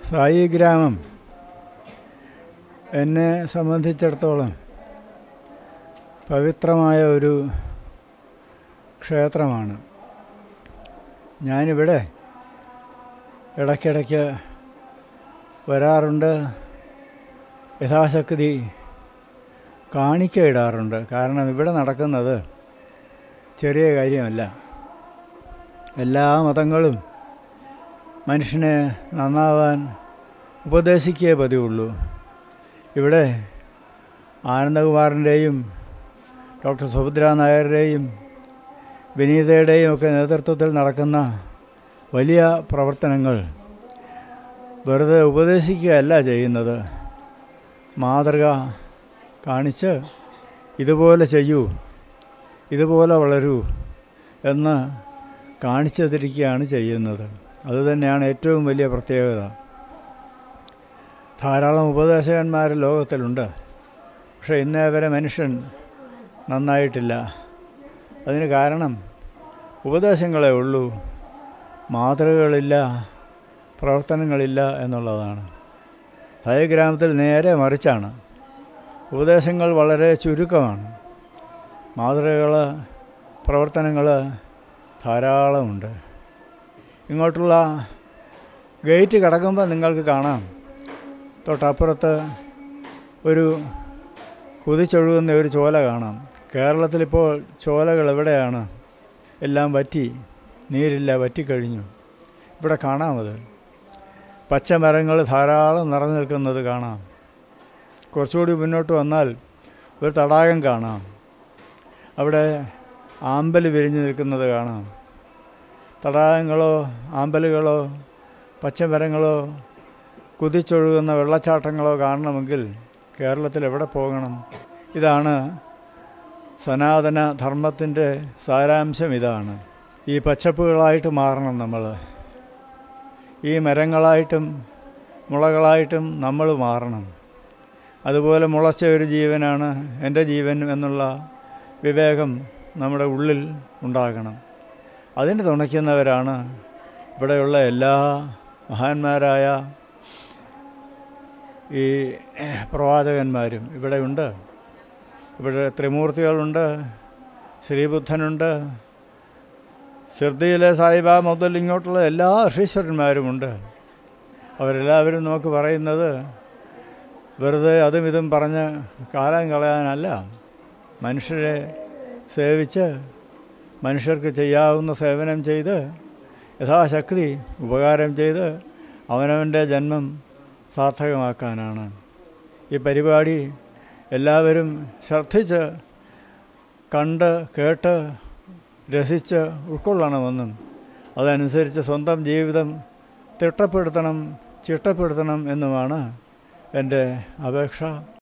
സായി ഗ്രാമം എന്നെ സംബന്ധിച്ചിടത്തോളം പവിത്രമായ ഒരു ക്ഷേത്രമാണ് ഞാനിവിടെ ഇടയ്ക്കിടയ്ക്ക് വരാറുണ്ട് യഥാശക്തി കാണിക്ക ഇടാറുണ്ട് കാരണം ഇവിടെ നടക്കുന്നത് ചെറിയ കാര്യമല്ല എല്ലാ മതങ്ങളും മനുഷ്യനെ നന്നാവാൻ ഉപദേശിക്കേ പതിവുള്ളൂ ഇവിടെ ആനന്ദകുമാറിൻ്റെയും ഡോക്ടർ സുഭദ്ര നായരുടെയും വിനീതയുടെയും ഒക്കെ നേതൃത്വത്തിൽ നടക്കുന്ന വലിയ പ്രവർത്തനങ്ങൾ വെറുതെ ഉപദേശിക്കുകയല്ല ചെയ്യുന്നത് മാതൃക കാണിച്ച് ഇതുപോലെ ചെയ്യൂ ഇതുപോലെ വളരൂ എന്ന് കാണിച്ചു തരികയാണ് ചെയ്യുന്നത് അതുതന്നെയാണ് ഏറ്റവും വലിയ പ്രത്യേകത ധാരാളം ഉപദേശകന്മാർ ലോകത്തിലുണ്ട് പക്ഷേ ഇന്നേ വരെ മനുഷ്യൻ നന്നായിട്ടില്ല അതിന് കാരണം ഉപദേശങ്ങളേ ഉള്ളൂ മാതൃകകളില്ല പ്രവർത്തനങ്ങളില്ല എന്നുള്ളതാണ് ഗ്രാമത്തിൽ നേരെ മറിച്ചാണ് ഉപദേശങ്ങൾ വളരെ ചുരുക്കമാണ് മാതൃകകൾ പ്രവർത്തനങ്ങൾ ധാരാളമുണ്ട് ഇങ്ങോട്ടുള്ള ഗേറ്റ് കടക്കുമ്പോൾ നിങ്ങൾക്ക് കാണാം തൊട്ടപ്പുറത്ത് ഒരു കുതിച്ചൊഴുകുന്ന ഒരു ചോല കാണാം കേരളത്തിലിപ്പോൾ ചോലകൾ എവിടെയാണ് എല്ലാം വറ്റി നീരില്ല വറ്റിക്കഴിഞ്ഞു ഇവിടെ കാണാമത് പച്ചമരങ്ങൾ ധാരാളം നിറഞ്ഞു നിൽക്കുന്നത് കാണാം കുറച്ചുകൂടി മുന്നോട്ട് വന്നാൽ ഒരു തടാകം കാണാം അവിടെ ആമ്പൽ വിരിഞ്ഞു നിൽക്കുന്നത് കാണാം തടാകങ്ങളോ ആമ്പലുകളോ പച്ചമരങ്ങളോ കുതിച്ചൊഴുകുന്ന വെള്ളച്ചാട്ടങ്ങളോ കാണണമെങ്കിൽ കേരളത്തിൽ എവിടെ പോകണം ഇതാണ് സനാതന ധർമ്മത്തിൻ്റെ സാരാംശം ഇതാണ് ഈ പച്ചപ്പുകളായിട്ട് മാറണം നമ്മൾ ഈ മരങ്ങളായിട്ടും മുളകളായിട്ടും നമ്മൾ മാറണം അതുപോലെ മുളച്ച ഒരു ജീവനാണ് എൻ്റെ ജീവൻ എന്നുള്ള വിവേകം നമ്മുടെ ഉള്ളിൽ ഉണ്ടാകണം അതിന് തുണയ്ക്കുന്നവരാണ് ഇവിടെയുള്ള എല്ലാ മഹാന്മാരായ ഈ പ്രവാചകന്മാരും ഇവിടെയുണ്ട് ഇവിടെ ത്രിമൂർത്തികളുണ്ട് ശ്രീബുദ്ധനുണ്ട് ഷിർദിയിലെ സായിബാബ മുതൽ ഇങ്ങോട്ടുള്ള എല്ലാ ഋഷീശ്വരന്മാരുമുണ്ട് അവരെല്ലാവരും നമുക്ക് പറയുന്നത് വെറുതെ അതും ഇതും പറഞ്ഞ് കാലം കളയാനല്ല മനുഷ്യരെ സേവിച്ച് മനുഷ്യർക്ക് ചെയ്യാവുന്ന സേവനം ചെയ്ത് യഥാശക്തി ഉപകാരം ചെയ്ത് അവനവൻ്റെ ജന്മം സാർത്ഥകമാക്കാനാണ് ഈ പരിപാടി എല്ലാവരും ശ്രദ്ധിച്ച് കണ്ട് കേട്ട് രസിച്ച് ഉൾക്കൊള്ളണമെന്നും അതനുസരിച്ച് സ്വന്തം ജീവിതം തിട്ടപ്പെടുത്തണം ചിട്ടപ്പെടുത്തണം എന്നുമാണ് എൻ്റെ അപേക്ഷ